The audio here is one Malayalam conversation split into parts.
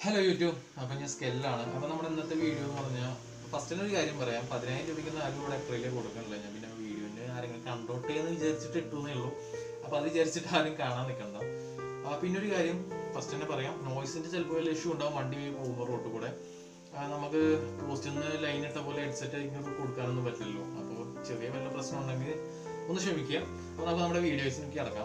ഹലോ യൂട്യൂബ് അപ്പം ഞാൻ സ്കെല്ലാണ് അപ്പം നമ്മുടെ ഇന്നത്തെ വീഡിയോ എന്ന് പറഞ്ഞാൽ ഫസ്റ്റിന് ഒരു കാര്യം പറയാം പതിനായിരം രൂപയ്ക്ക് ആരും ഇവിടെ എപ്രിലെ കൊടുക്കണില്ല ഞാൻ പിന്നെ വീഡിയോന് ആരെങ്കിലും കണ്ടോട്ടെ എന്ന് വിചാരിച്ചിട്ട് ഇട്ടുന്നേ ഉള്ളൂ അപ്പോൾ അത് വിചാരിച്ചിട്ട് ആരും കാണാൻ നിൽക്കണ്ട ആ, പിന്നെ ഒരു കാര്യം ഫസ്റ്റ് തന്നെ പറയാം നോയ്സിന്റെ ചിലപ്പോൾ വല്ല ഇഷ്യൂ ഉണ്ടാവും വണ്ടി പോകുമ്പോൾ റോട്ടിൽ കൂടെ ആ, നമുക്ക് പോസ്റ്റിൽ നിന്ന് ലൈൻ ഇട്ട പോലെ ഹെഡ്സെറ്റ് ഇങ്ങോട്ട് കൊടുക്കാനൊന്നും പറ്റില്ലല്ലോ അപ്പോൾ ചെറിയ വല്ല പ്രശ്നം ഉണ്ടെങ്കിൽ ഒന്ന് ക്ഷമിക്കുക അപ്പോൾ നമുക്ക് നമ്മുടെ വീഡിയോസിലേക്ക് കിടക്കാം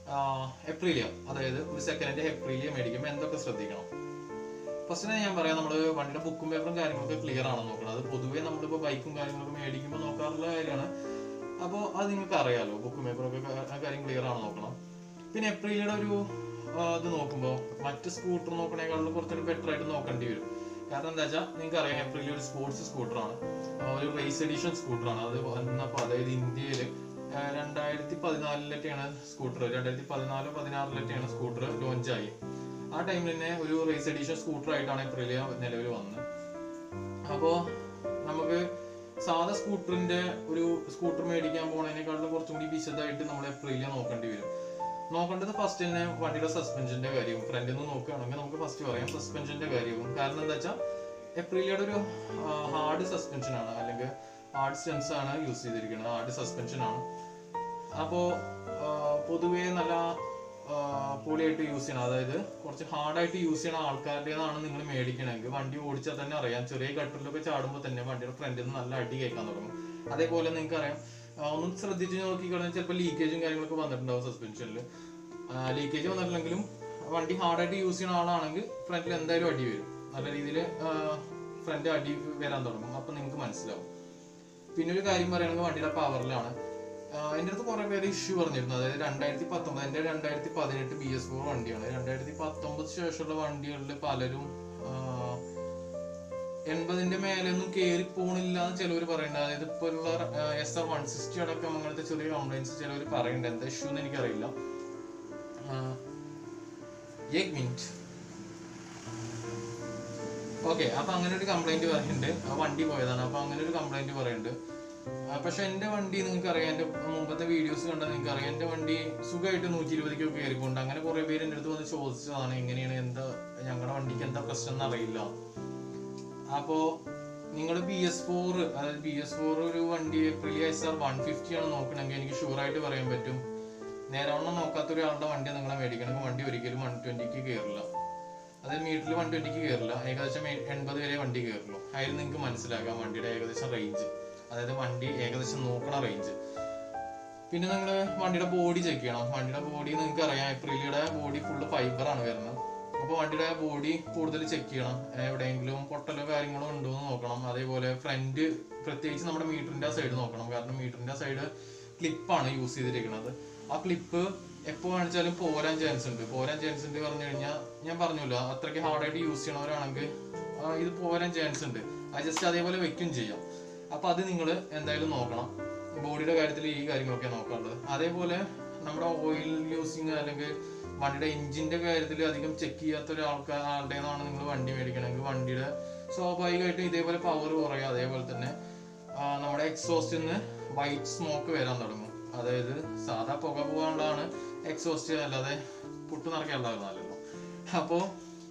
എപ്രിലിയ അതായത് ഒരു സെക്കൻഡിന്റെ എപ്രിലിയ മേടിക്കുമ്പോൾ എന്തൊക്കെ ശ്രദ്ധിക്കണം ഫസ്റ്റ് തന്നെ ഞാൻ പറയാം നമ്മൾ വണ്ടിയുടെ ബുക്കും പേപ്പറും കാര്യങ്ങളൊക്കെ ക്ലിയർ ആണെന്ന് നോക്കണം അത് പൊതുവേ നമ്മളിപ്പോൾ ബൈക്കും കാര്യങ്ങളൊക്കെ മേടിക്കുമ്പോൾ നോക്കാറുള്ള കാര്യമാണ് അപ്പോൾ അത് നിങ്ങൾക്ക് അറിയാലോ ബുക്കും പേപ്പറും ഒക്കെ കാ- ആ കാര്യം ക്ലിയർ ആണെന്ന് നോക്കണം പിന്നെ എപ്രിലിയുടെ ഒരു ആ, ഇത് നോക്കുമ്പോൾ മറ്റ് സ്കൂട്ടർ നോക്കണേക്കാളും കുറച്ചുകൂടി ബെറ്റർ ആയിട്ട് നോക്കേണ്ടി വരും കാരണം എന്താ വെച്ചാൽ നിങ്ങൾക്ക് അറിയാം എപ്രിലി ഒരു സ്പോർട്സ് സ്കൂട്ടറാണ് ഒരു റേസ് എഡിഷൻ സ്കൂട്ടറാണ് അത് വന്നപ്പോൾ അതായത് ഇന്ത്യയിൽ രണ്ടായിരത്തി പതിനാലിലൊക്കെയാണ് സ്കൂട്ടർ രണ്ടായിരത്തി പതിനാലോ പതിനാറിലൊക്കെയാണ് സ്കൂട്ടർ ലോഞ്ചായി ആ ടൈമിൽ തന്നെ ഒരു റേസ് എഡിഷൻ സ്കൂട്ടർ ആയിട്ടാണ് എപ്രിലിയ നിലവിൽ വന്നത് അപ്പോൾ നമുക്ക് സാധാ സ്കൂട്ടറിന്റെ ഒരു സ്കൂട്ടർ മേടിക്കാൻ പോണതിനേക്കാളും കുറച്ചും കൂടി വിശദമായിട്ട് നമ്മൾ എപ്രിലിയ നോക്കേണ്ടി വരും നോക്കേണ്ടത് ഫസ്റ്റ് തന്നെ വണ്ടിയുടെ സസ്പെൻഷന്റെ കാര്യവും ഫ്രണ്ടിൽ നിന്ന് നോക്കുകയാണെങ്കിൽ നമുക്ക് ഫസ്റ്റ് പറയാം സസ്പെൻഷന്റെ കാര്യവും കാരണം എന്താ വെച്ചാൽ എപ്രിലിയുടെ ഒരു ഹാർഡ് സസ്പെൻഷൻ ആണ് അല്ലെങ്കിൽ ഹാർഡ് സ്റ്റെൻസ് ആണ് യൂസ് ചെയ്തിരിക്കുന്നത് ഹാർഡ് സസ്പെൻഷൻ ആണ് അപ്പോൾ പൊതുവേ നല്ല ആ, പൊളിയായിട്ട് യൂസ് ചെയ്യണം അതായത് കുറച്ച് ഹാർഡായിട്ട് യൂസ് ചെയ്യണ ആൾക്കാരുടേതാണ് നിങ്ങൾ മേടിക്കണമെങ്കിൽ വണ്ടി ഓടിച്ചാൽ തന്നെ അറിയാം ചെറിയ ഗട്ടറിലൊക്കെ ചാടുമ്പോൾ തന്നെ വണ്ടിയുടെ ഫ്രണ്ടിൽ നിന്ന് നല്ല അടി കേൾക്കാൻ തുടങ്ങും അതേപോലെ നിങ്ങൾക്ക് അറിയാം ആ, ഒന്ന് ശ്രദ്ധിച്ച് നോക്കി കഴിഞ്ഞാൽ ചിലപ്പോൾ ലീക്കേജും കാര്യങ്ങളൊക്കെ വന്നിട്ടുണ്ടാവും സസ്പെൻഷനിൽ ലീക്കേജ് വന്നിട്ടില്ലെങ്കിലും വണ്ടി ഹാർഡായിട്ട് യൂസ് ചെയ്യുന്ന ആളാണെങ്കിൽ ഫ്രണ്ടിൽ എന്തായാലും അടി വരും നല്ല രീതിയിൽ ഫ്രണ്ട് അടി വരാൻ തുടങ്ങും അപ്പം നിങ്ങൾക്ക് മനസ്സിലാവും പിന്നെ ഒരു കാര്യം പറയുകയാണെങ്കിൽ വണ്ടിയുടെ പവറിലാണ് എൻ്റെ അടുത്ത് കുറെ പേര് ഇഷ്യൂ പറഞ്ഞിരുന്നു അതായത് രണ്ടായിരത്തി പത്തൊമ്പത് എൻ്റെ രണ്ടായിരത്തി പതിനെട്ട് ബി എസ് ഫോർ വണ്ടിയാണ് രണ്ടായിരത്തി പത്തൊമ്പത് ശേഷമുള്ള വണ്ടികളിൽ പലരും ആഹ്, എൺപതിന്റെ മേലൊന്നും കയറി പോണില്ല എന്ന് ചിലവർ പറയുന്നുണ്ട് അതായത് ഇപ്പോൾ ഉള്ള എസ് ആർ വൺ സിക്സ്റ്റി അടക്കം അങ്ങനത്തെ ചെറിയ കംപ്ലൈൻസ് ചിലവർ പറയുന്നുണ്ട് എന്താ ഇഷ്യൂ എന്ന് എനിക്കറിയില്ല ഏക് മിനിറ്റ് ഓക്കെ അപ്പൊ അങ്ങനെ ഒരു കംപ്ലൈന്റ് പറയുന്നുണ്ട് ആ വണ്ടി പോയതാണ് അപ്പൊ അങ്ങനെ ഒരു കംപ്ലൈന്റ് പറയുന്നുണ്ട് ആ, പക്ഷെ എന്റെ വണ്ടി നിങ്ങൾക്ക് അറിയാം എന്റെ മുമ്പത്തെ വീഡിയോസ് കണ്ടാൽ നിങ്ങൾക്ക് അറിയാം എന്റെ വണ്ടി സുഖമായിട്ട് നൂറ്റി ഇരുപതിക്കൊക്കെ കയറിക്കൊണ്ട് അങ്ങനെ കുറെ പേര് എന്റെ അടുത്ത് വന്ന് ചോദിച്ചതാണ് എങ്ങനെയാണ് എന്താ ഞങ്ങളുടെ വണ്ടിക്ക് എന്താ പ്രശ്നം എന്ന് അറിയില്ല അപ്പോ നിങ്ങൾ ബി എസ് ഫോർ അതായത് ബി എസ് ഫോർ ഒരു വണ്ടി Aprilia S R one fifty ആണ് നോക്കണമെങ്കിൽ എനിക്ക് ഷുവർ ആയിട്ട് പറയാൻ പറ്റും നേരവണ്ണം നോക്കാത്ത ഒരാളുടെ വണ്ടി നിങ്ങളെ മേടിക്കണമെങ്കിൽ വണ്ടി ഒരിക്കലും വൺ ട്വന്റിക്ക് കയറില്ല അതായത് മീറ്ററിൽ വൺ ട്വന്റിക്ക് കയറില്ല ഏകദേശം എ- എൺപത് വരെ വണ്ടി കയറുള്ളൂ അതിൽ നിങ്ങൾക്ക് മനസ്സിലാക്കാം വണ്ടിയുടെ ഏകദേശം റേഞ്ച് അതായത് വണ്ടി ഏകദേശം നോക്കണ റേഞ്ച് പിന്നെ നിങ്ങൾ വണ്ടിയുടെ ബോഡി ചെക്ക് ചെയ്യണം വണ്ടിയുടെ ബോഡി നിങ്ങൾക്ക് അറിയാം എപ്രിലിയുടെ ബോഡി ഫുള്ള് ഫൈബർ ആണ് വരുന്നത് അപ്പോൾ വണ്ടിയുടെ ബോഡി കൂടുതൽ ചെക്ക് ചെയ്യണം എവിടെയെങ്കിലും പൊട്ടലോ കാര്യങ്ങളോ ഉണ്ടോ എന്ന് നോക്കണം അതേപോലെ ഫ്രണ്ട് പ്രത്യേകിച്ച് നമ്മുടെ മീറ്ററിന്റെ സൈഡ് നോക്കണം കാരണം മീറ്ററിന്റെ സൈഡ് ക്ലിപ്പാണ് യൂസ് ചെയ്തിരിക്കുന്നത് ആ ക്ലിപ്പ് എപ്പോ കാണിച്ചാലും പോരാൻ ചാൻസ് ഉണ്ട് പോരാൻ ചാൻസ് ഉണ്ട് പറഞ്ഞു കഴിഞ്ഞാൽ ഞാൻ പറഞ്ഞല്ലോ അത്രയ്ക്ക് ഹാർഡായിട്ട് യൂസ് ചെയ്യണവരാണെങ്കിൽ ആ, ഇത് പോരാൻ ചാൻസ് ഉണ്ട് അത് ജസ്റ്റ് അതേപോലെ വെക്കും ചെയ്യാം അപ്പൊ അത് നിങ്ങൾ എന്തായാലും നോക്കണം ബോഡിയുടെ കാര്യത്തിൽ ഈ കാര്യങ്ങളൊക്കെ നോക്കാനുള്ളത് അതേപോലെ നമ്മുടെ ഓയിൽ യൂസിങ് അല്ലെങ്കിൽ വണ്ടിയുടെ എഞ്ചിന്റെ കാര്യത്തിൽ അധികം ചെക്ക് ചെയ്യാത്ത ഒരാൾക്കാർ ആളുടേതാണ് നിങ്ങൾ വണ്ടി മേടിക്കണമെങ്കിൽ വണ്ടിയുടെ സ്വാഭാവികമായിട്ടും ഇതേപോലെ പവർ കുറയും അതേപോലെ തന്നെ ആ, നമ്മുടെ എക്സോസ്റ്റിൽ നിന്ന് വൈറ്റ് സ്മോക്ക് വരാൻ തുടങ്ങും അതായത് സാധാ പുക പോകാനുള്ളതാണ് എക്സോസ്റ്റ് അല്ലാതെ പുട്ട് നിറയ്ക്കാനുള്ളതല്ലോ അപ്പോൾ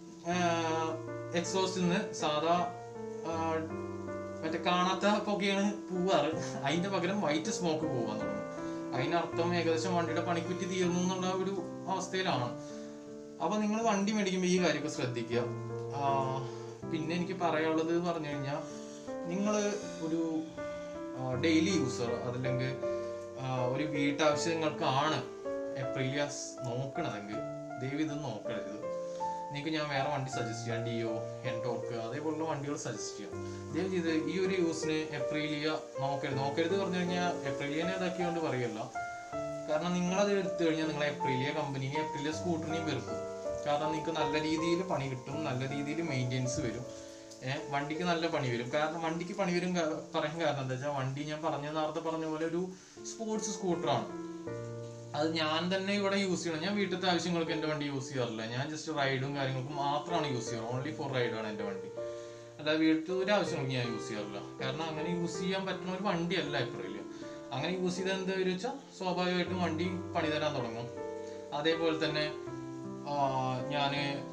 എക്സോസ്റ്റിൽ നിന്ന് സാധാ ആ, മറ്റേ കാണാത്ത പുകയാണ് പോവാറ് അതിന്റെ പകരം വൈറ്റ് സ്മോക്ക് പോകാൻ തുടങ്ങും അതിനർത്ഥം ഏകദേശം വണ്ടിയുടെ പണിക്കുറ്റി തീർന്നു എന്നുള്ള ഒരു അവസ്ഥയിലാണ് അപ്പൊ നിങ്ങൾ വണ്ടി മേടിക്കുമ്പോൾ ഈ കാര്യമൊക്കെ ശ്രദ്ധിക്കുക ആ, പിന്നെ എനിക്ക് പറയാനുള്ളത് പറഞ്ഞു കഴിഞ്ഞാൽ നിങ്ങൾ ഒരു ഡെയിലി യൂസർ അതല്ലെങ്കിൽ ആ, ഒരു വീട്ടാവശ്യങ്ങൾക്കാണ് എപ്രിലിയാസ് നോക്കണതെങ്കിൽ ദയവ് ഇത് നോക്കരുത് നിങ്ങൾക്ക് ഞാൻ വേറെ വണ്ടി സജസ്റ്റ് ചെയ്യാം ഡിയോ എൻടോർക്ക് അതേപോലുള്ള വണ്ടികൾ സജസ്റ്റ് ചെയ്യാം ദയവ് ചെയ്ത് ഈ ഒരു യൂസിന് എപ്രിലിയ നോക്കരുത് നോക്കരുത് പറഞ്ഞു കഴിഞ്ഞാൽ എപ്രിലിയനെ ഇതാക്കിയോണ്ട് പറയല്ല കാരണം നിങ്ങളത് എടുത്തു കഴിഞ്ഞാൽ നിങ്ങളെ എപ്രിലിയ കമ്പനിനെ എപ്രിലിയ സ്കൂട്ടറിനെയും വെറുക്കും കാരണം നിങ്ങൾക്ക് നല്ല രീതിയിൽ പണി കിട്ടും നല്ല രീതിയിൽ മെയിൻ്റെനൻസ് വരും ഏഹ് വണ്ടിക്ക് നല്ല പണി വരും കാരണം വണ്ടിക്ക് പണി വരും കാ- പറയാൻ കാരണം എന്താ വെച്ചാൽ വണ്ടി ഞാൻ പറഞ്ഞ നേരത്തെ പറഞ്ഞ പോലെ ഒരു സ്പോർട്സ് സ്കൂട്ടറാണ് അത് ഞാൻ തന്നെ ഇവിടെ യൂസ് ചെയ്യണം ഞാൻ വീട്ടിലത്തെ ആവശ്യങ്ങൾക്ക് എൻ്റെ വണ്ടി യൂസ് ചെയ്യാറില്ല ഞാൻ ജസ്റ്റ് റൈഡും കാര്യങ്ങൾക്കും മാത്രമാണ് യൂസ് ചെയ്യാറ് ഓൺലി ഫോർ റൈഡാണ് എൻ്റെ വണ്ടി അല്ലാതെ വീട്ടിൽ ഒരു ആവശ്യങ്ങൾക്ക് ഞാൻ യൂസ് ചെയ്യാറില്ല കാരണം അങ്ങനെ യൂസ് ചെയ്യാൻ പറ്റുന്ന ഒരു വണ്ടിയല്ല എപ്പോഴും അങ്ങനെ യൂസ് ചെയ്താൽ എന്താ വരും വെച്ചാൽ സ്വാഭാവികമായിട്ടും വണ്ടി പണി തരാൻ തുടങ്ങും അതേപോലെ തന്നെ ഞാൻ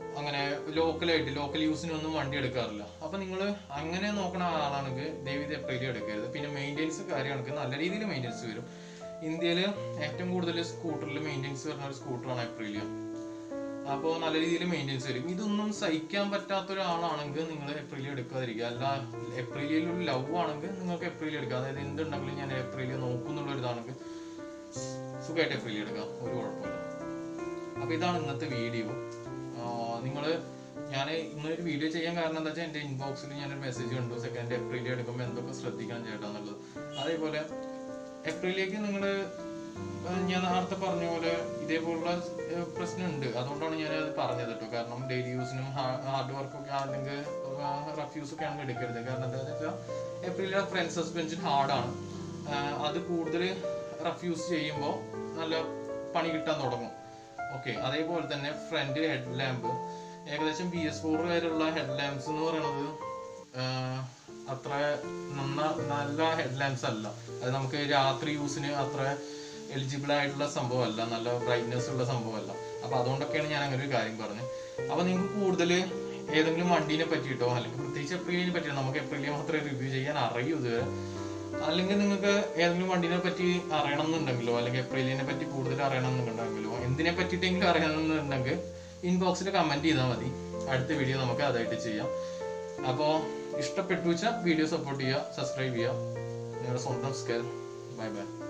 അങ്ങനെ ലോക്കലായിട്ട് ലോക്കൽ യൂസിനൊന്നും വണ്ടി എടുക്കാറില്ല അപ്പൊ നിങ്ങൾ അങ്ങനെ നോക്കണ ആളാണെങ്കിൽ ദൈവം എപ്രിലി എടുക്കരുത് പിന്നെ മെയിൻ്റെനൻസ് കാര്യമാണെങ്കിൽ നല്ല രീതിയിൽ മെയിൻ്റെനൻസ് വരും ഇന്ത്യയിൽ ഏറ്റവും കൂടുതൽ സ്കൂട്ടറിൽ മെയിൻ്റെനൻസ് വരുന്ന ഒരു സ്കൂട്ടറാണ് എപ്രിലിയ അപ്പോൾ നല്ല രീതിയിൽ മെയിൻ്റെനൻസ് വരും ഇതൊന്നും സഹിക്കാൻ പറ്റാത്ത ഒരാളാണെങ്കിൽ നിങ്ങൾ എപ്രിലിയ എടുക്കാതിരിക്കുക അല്ല എപ്രിലിയിൽ ഒരു ലവ് ആണെങ്കിൽ നിങ്ങൾക്ക് എപ്രിലിയ എടുക്കുക അതായത് എന്തുണ്ടെങ്കിലും ഞാൻ എപ്രിലിയ നോക്കുന്നുള്ള ഒരു ഇതാണെങ്കിൽ സുഖമായിട്ട് എപ്രിലിയ എടുക്കാം ഒരു കുഴപ്പമില്ല അപ്പൊ ഇതാണ് ഇന്നത്തെ വീഡിയോ നിങ്ങൾ ഞാൻ ഇന്നൊരു വീഡിയോ ചെയ്യാൻ കാരണം എന്താ വെച്ചാൽ എൻ്റെ ഇൻബോക്സിൽ ഞാനൊരു മെസ്സേജ് കണ്ടു സെക്കൻഡ് ഏപ്രിലിൽ എടുക്കുമ്പോൾ എന്തൊക്കെ ശ്രദ്ധിക്കണം ചേട്ടാ എന്നുള്ളത് അതേപോലെ ഏപ്രിലേക്ക് നിങ്ങൾ ഞാൻ നേരത്തെ പറഞ്ഞ പോലെ ഇതേപോലുള്ള ഏഹ്, പ്രശ്നമുണ്ട് അതുകൊണ്ടാണ് ഞാൻ അത് പറഞ്ഞത് കേട്ടോ കാരണം ഡെയിലി യൂസിനും ഹാർഡ് വർക്കൊക്കെ അല്ലെങ്കിൽ റഫ്യൂസ് ഒക്കെ ആണെങ്കിൽ എടുക്കരുത് കാരണം എന്താണെന്ന് വെച്ചാൽ ഏപ്രിലിലെ ഫ്രണ്ട് സസ്പെൻഷൻ ഹാർഡാണ് അത് കൂടുതൽ റഫ്യൂസ് ചെയ്യുമ്പോൾ നല്ല പണി കിട്ടാൻ തുടങ്ങും ഓക്കെ അതേപോലെ തന്നെ ഫ്രണ്ട് ഹെഡ് ലാമ്പ് ഏകദേശം ബി എസ് ഫോർ വരെയുള്ള ഹെഡ് ലാമ്പ്സ് എന്ന് പറയുന്നത് ആഹ്, അത്ര നന്ന നല്ല ഹെഡ് ലാമ്പ്സ് അല്ല അത് നമുക്ക് രാത്രി യൂസിന് അത്ര എലിജിബിൾ ആയിട്ടുള്ള സംഭവമല്ല നല്ല ബ്രൈറ്റ്നെസ് ഉള്ള സംഭവമല്ല അപ്പൊ അതുകൊണ്ടൊക്കെയാണ് ഞാൻ അങ്ങനെ ഒരു കാര്യം പറഞ്ഞത് അപ്പൊ നിങ്ങൾക്ക് കൂടുതൽ ഏതെങ്കിലും വണ്ടീനെ പറ്റിയിട്ടോ അല്ലെങ്കിൽ പ്രത്യേകിച്ച് എപ്രിലിനെ പറ്റിയോ നമുക്ക് എപ്രിലിനെ മാത്രമേ റിവ്യൂ ചെയ്യാൻ അറിയൂ ഇതുവരെ അല്ലെങ്കിൽ നിങ്ങൾക്ക് ഏതെങ്കിലും വണ്ടീനെ പറ്റി അറിയണം എന്നുണ്ടെങ്കിലോ അല്ലെങ്കിൽ എപ്രിലിനെ പറ്റി കൂടുതൽ അറിയണം എന്നുണ്ടെങ്കിലോ എന്തിനെ പറ്റിയിട്ടെങ്കിലും അറിയണം എന്നുണ്ടെങ്കിൽ ഇൻബോക്സിൽ കമന്റ് ചെയ്താൽ മതി അടുത്ത വീഡിയോ നമുക്ക് അതായിട്ട് ചെയ്യാം അപ്പോൾ ഇഷ്ടപ്പെട്ടു വെച്ചാൽ വീഡിയോ സപ്പോർട്ട് ചെയ്യുക സബ്സ്ക്രൈബ് ചെയ്യുക നിങ്ങളുടെ സ്വന്തം സ്കെൽ ബൈ ബൈ